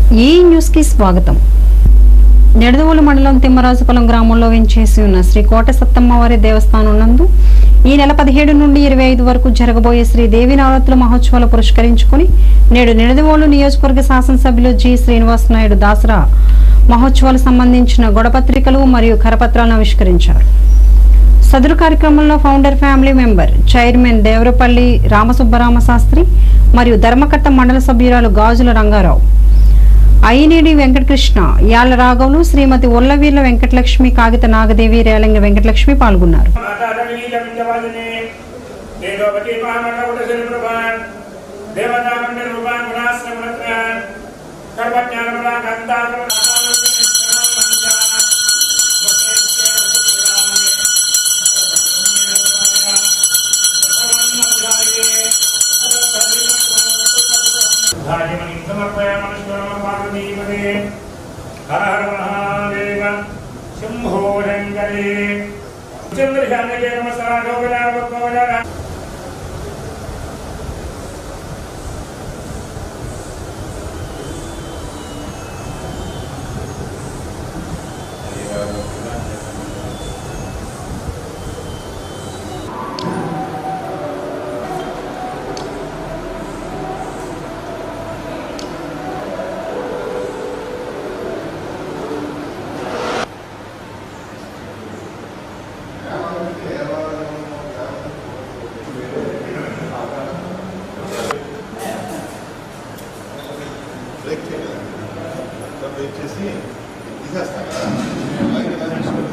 ఈ న్యూస్ కి స్వాగతం నిడదవోలు మండలం తిమ్మరాజుపల్లం గ్రామంలో వెంచేసి ఉన్న శ్రీ కోట సత్తమ్మవారి దేవస్థానం నందు ఈ నెల పదిహేడు నుండి ఇరవై ఐదు వరకు జరగబోయే శ్రీ దేవి నవరాత్రుల మహోత్సవాలు పురస్కరించుకుని నేడు నిడదవోలు నియోజకవర్గ శాసనసభ్యులు జి శ్రీనివాస్ నాయుడు దాసరా మహోత్సవాలకు సంబంధించిన గొడపత్రికలు మరియు కరపత్రాలను ఆవిష్కరించారు సదరు కార్యక్రమంలో founder family member chairman Devarapalli Ramasubbarama Sastri మరియు ధర్మకర్త మండల సభ్యురాలు గాజుల రంగారావు అయినేడి వెంకటకృష్ణ యాళ్ల రాఘవులు శ్రీమతి ఉల్లవీర్ల వెంకటలక్ష్మి కాగిత నాగదేవి రేలంగ వెంకటలక్ష్మి పాల్గొన్నారు హర హర మహాదేవ శంభో శంకరే చంద్రశానకే నమస్కారం బ్రేక్ చేయాలి బ్రేక్ చేసి తీసేస్తాం కదా అలాగే ఇలా చేసుకోవాలి.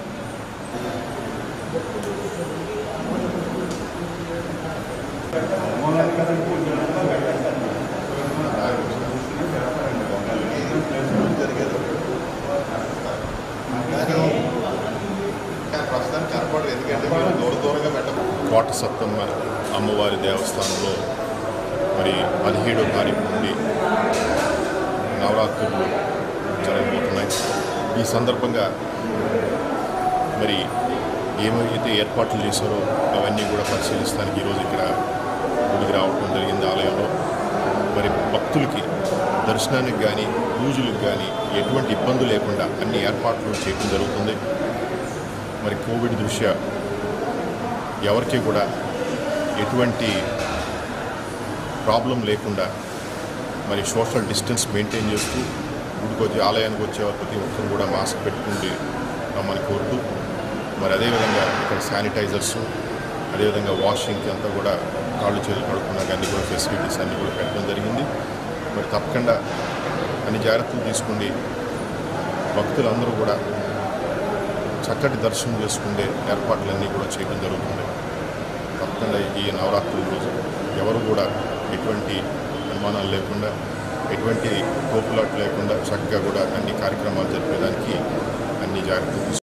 కానీ ప్రస్తుతానికి కనపడదు ఎందుకంటే మీరు దూర దూరంగా పెట్ట కోట సత్తమ్మ అమ్మవారి దేవస్థానంలో మరి పదిహేడో తారీఖు నుండి నవరాత్రులు జరగబోతున్నాయి ఈ సందర్భంగా మరి ఏమైతే ఏర్పాట్లు చేశారో అవన్నీ కూడా పరిశీలిస్తానికి ఈరోజు ఇక్కడ గుడికి రావడం జరిగింది ఆలయంలో మరి భక్తులకి దర్శనానికి కానీ పూజలకు కానీ ఎటువంటి ఇబ్బంది లేకుండా అన్ని ఏర్పాట్లు చేయడం జరుగుతుంది మరి కోవిడ్ దృష్ట్యా ఎవరికి కూడా ఎటువంటి ప్రాబ్లం లేకుండా మరి సోషల్ డిస్టెన్స్ మెయింటైన్ చేస్తూ గుడికి వచ్చి ఆలయానికి వచ్చే ప్రతి ఒక్కరు కూడా మాస్క్ పెట్టుకుంటే రమ్మని కోరుతూ మరి అదేవిధంగా ఇక్కడ శానిటైజర్స్ అదేవిధంగా వాషింగ్కి అంతా కూడా కాళ్ళు చేతులు కడుక్కున్నాక అన్ని కూడా ఫెసిలిటీస్ అన్నీ కూడా పెట్టడం జరిగింది మరి తప్పకుండా అన్ని జాగ్రత్తలు తీసుకుండి భక్తులందరూ కూడా చక్కటి దర్శనం చేసుకునే ఏర్పాట్లన్నీ కూడా చేయడం జరుగుతుంది తప్పకుండా ఈ నవరాత్రుల రోజు ఎవరు కూడా ఎటువంటి అనుమానాలు లేకుండా ఎటువంటి కోపులాట్లు లేకుండా చక్కగా కూడా అన్ని కార్యక్రమాలు జరిపేదానికి అన్ని జాగ్రత్తలు తీసుకుంటారు